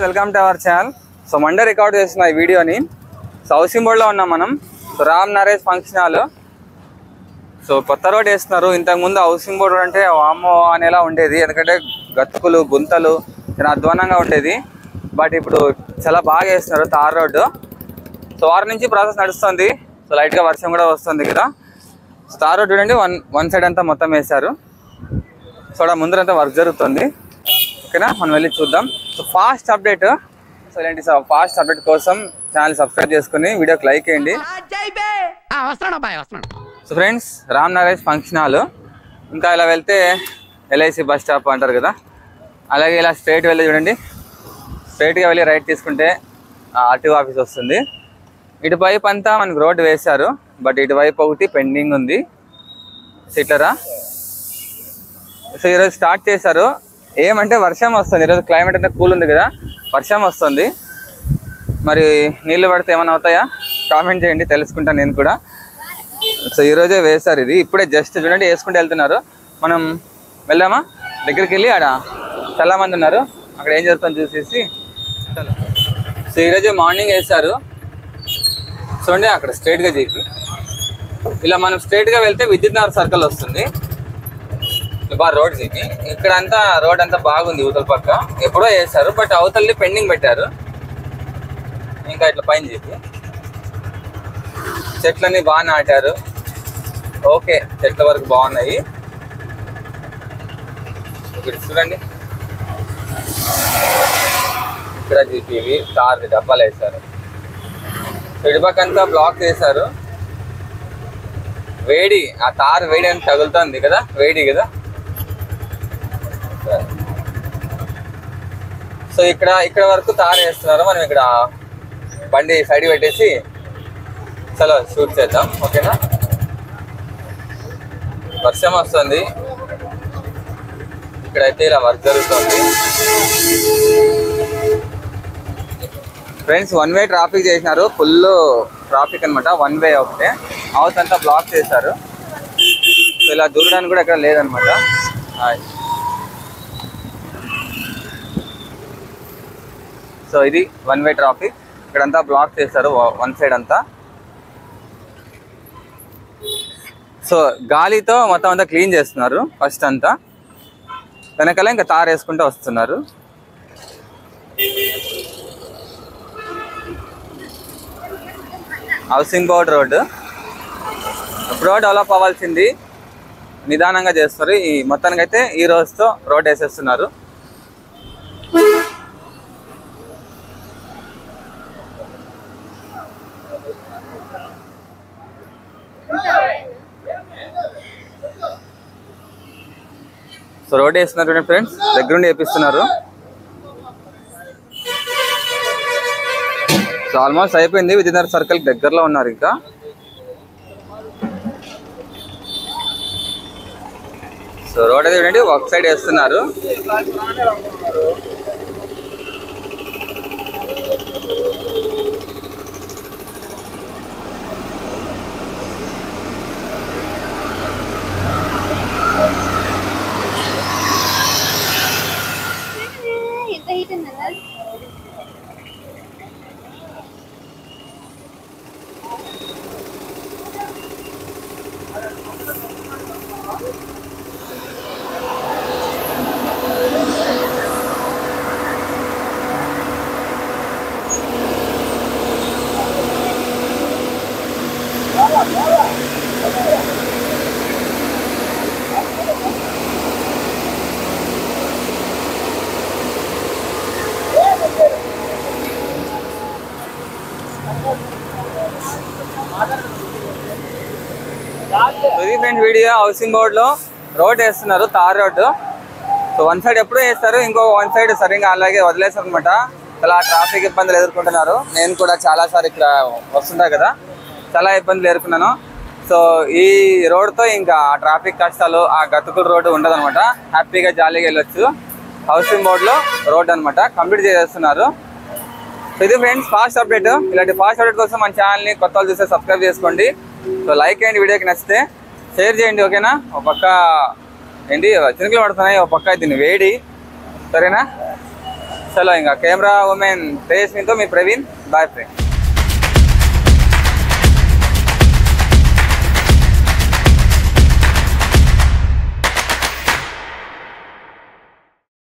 welcome to our channel so Monday record చేస్తున్న ఈ వీడియోని సో హౌసింగ్ బోర్డ్లో ఉన్నాం మనం so Ram Naresh function hall so కొత్త రోడ్ వేస్తున్నారు ఇంతకుముందు హౌసింగ్ బోర్డు అంటే వామో అనేలా ఉండేది ఎందుకంటే గతుకులు గుంతలు చాలా అధ్వానంగా ఉండేది బట్ ఇప్పుడు చాలా బాగా వేస్తున్నారు తార్ రోడ్డు సో వారం నుంచి ప్రాసెస్ నడుస్తుంది సో లైట్గా వర్షం కూడా వస్తుంది కదా సో తార్ రోడ్ చూడండి వన్ వన్ సైడ్ అంతా మొత్తం వేశారు సో అక్కడ ముందరంతా వర్క్ జరుగుతుంది ఓకేనా మనం వెళ్ళి చూద్దాం సో ఫాస్ట్ అప్డేట్ సో ఇలాంటి ఫాస్ట్ అప్డేట్ కోసం ఛానల్ సబ్స్క్రైబ్ చేసుకుని వీడియోకి లైక్ చేయండి వస్తున్నాడు అబ్బాయి వస్తున్నాడు so friends Ram Naresh function hall ఇంకా ఇలా వెళ్తే ఎల్ఐసి బస్ స్టాప్ అంటారు కదా అలాగే ఇలా స్ట్రైట్ వెళ్ళి చూడండి స్ట్రైట్గా వెళ్ళి రైట్ తీసుకుంటే ఆర్టీఓ ఆఫీస్ వస్తుంది ఇటువైపు అంతా మనకు రోడ్డు వేశారు బట్ ఇటువైపు ఒకటి పెండింగ్ ఉంది సిట్లరా సో ఈరోజు స్టార్ట్ చేశారు ఏమంటే వర్షం వస్తుంది ఈరోజు క్లైమేట్ అంతా కూల్ ఉంది కదా వర్షం వస్తుంది మరి నీళ్ళు పడితే ఏమైనా అవుతాయా కామెంట్ చేయండి తెలుసుకుంటాను నేను కూడా సో ఈరోజే వేశారు ఇది ఇప్పుడే జస్ట్ చూడండి వేసుకుంటూ వెళ్తున్నారు మనం వెళ్దామా దగ్గరికి వెళ్ళి ఆడ చాలా మంది ఉన్నారు అక్కడ ఏం జరుగుతుందో చూసేసి సో ఈరోజే మార్నింగ్ వేశారు చూడండి అక్కడ స్ట్రైట్గా చేసి ఇలా మనం స్ట్రైట్గా వెళ్తే విద్యుత్ నగర్ సర్కిల్ వస్తుంది బాగా రోడ్ ఇది ఇక్కడ అంతా రోడ్ అంతా బాగుంది యువతల పక్క ఎప్పుడో వేశారు బట్ అవతల్ని పెండింగ్ పెట్టారు ఇంకా ఇట్లా పైన చెప్పి చెట్లన్నీ బాగా నాటారు ఓకే చెట్ల వరకు బాగున్నాయి ఇక్కడ చూడండి ఇక్కడ జీపీవి తార్ డబ్బాలు వేశారు ఇటుపక్క అంతా బ్లాక్ చేశారు వేడి ఆ తార్ వేడి అని తగులుతుంది కదా వేడి కదా సో ఇక్కడ ఇక్కడ వరకు తార్ వేస్తున్నారు మనం ఇక్కడ బండి సైడ్ పెట్టేసి చలో షూట్ చేద్దాం ఓకేనా వర్షం వస్తుంది ఇక్కడైతే ఇలా వర్క్ జరుగుతుంది ఫ్రెండ్స్ వన్ వే ట్రాఫిక్ చేసినారు ఫుల్ ట్రాఫిక్ అన్నమాట వన్ వే ఒకటే హౌస్ అంతా బ్లాక్ చేశారు సో ఇలా దూరడానికి కూడా ఎక్కడ లేదనమాట హాయ్ సో ఇది వన్ వే ట్రాఫిక్ ఇక్కడంతా బ్లాక్ చేశారు వన్ సైడ్ అంతా సో గాలితో మొత్తం అంతా క్లీన్ చేస్తున్నారు ఫస్ట్ అంతా వెనకాల ఇంకా తార్ వేసుకుంటూ వస్తున్నారు హౌసింగ్ బోర్డ్ రోడ్డు ఎప్పుడో డెవలప్ అవ్వాల్సింది నిదానంగా చేస్తారు ఈ మొత్తానికి అయితే ఈ రోజుతో రోడ్ వేసేస్తున్నారు సో రోడ్ వేస్తున్నారు చూడండి ఫ్రెండ్స్ దగ్గరుండి వేపిస్తున్నారు సో ఆల్మోస్ట్ అయిపోయింది విజయనగర్ సర్కిల్ దగ్గరలో ఉన్నారు ఇంకా సో రోడ్ అయితే చూడండి ఒక సైడ్ వేస్తున్నారు ఎంత హీట్ ఉందన్నా సో ఇది ఫ్రెండ్స్ వీడియో హౌసింగ్ బోర్డ్ లో రోడ్ వేస్తున్నారు tar road so one side ఎప్పుడూ వేస్తారు ఇంకో వన్ సైడ్ సరిగ్గా అలాగే వదిలేస్తారు అనమాట చాలా ట్రాఫిక్ ఇబ్బందులు ఎదుర్కొంటున్నారు నేను కూడా చాలా సార్లు ఇక్కడ వస్తుంటా కదా చాలా ఇబ్బందులు ఎదుర్కొన్నాను సో ఈ రోడ్తో ఇంకా ట్రాఫిక్ కష్టాలు ఆ గతుకుల రోడ్డు ఉండదన్నమాట హ్యాపీగా జాలీగా వెళ్ళొచ్చు హౌసింగ్ బోర్డ్లో రోడ్ అన్నమాట కంప్లీట్ చేసేస్తున్నారు సో ఇది ఫ్రెండ్స్ ఫాస్ట్ అప్డేట్ ఇలాంటి ఫాస్ట్ అప్డేట్ కోసం మన ఛానల్ని కొత్త వాళ్ళు చూస్తే సబ్స్క్రైబ్ చేసుకోండి సో లైక్ చేయండి వీడియోకి నచ్చితే షేర్ చేయండి ఓకేనా ఒక పక్క ఏంటి చినుకులు పడుతున్నాయి ఒక పక్క దీన్ని వేడి సరేనా చలో ఇంకా కెమెరా ఉమెన్ తేజస్వితో మీ ప్రవీణ్ బాయ్ ఫ్రెండ్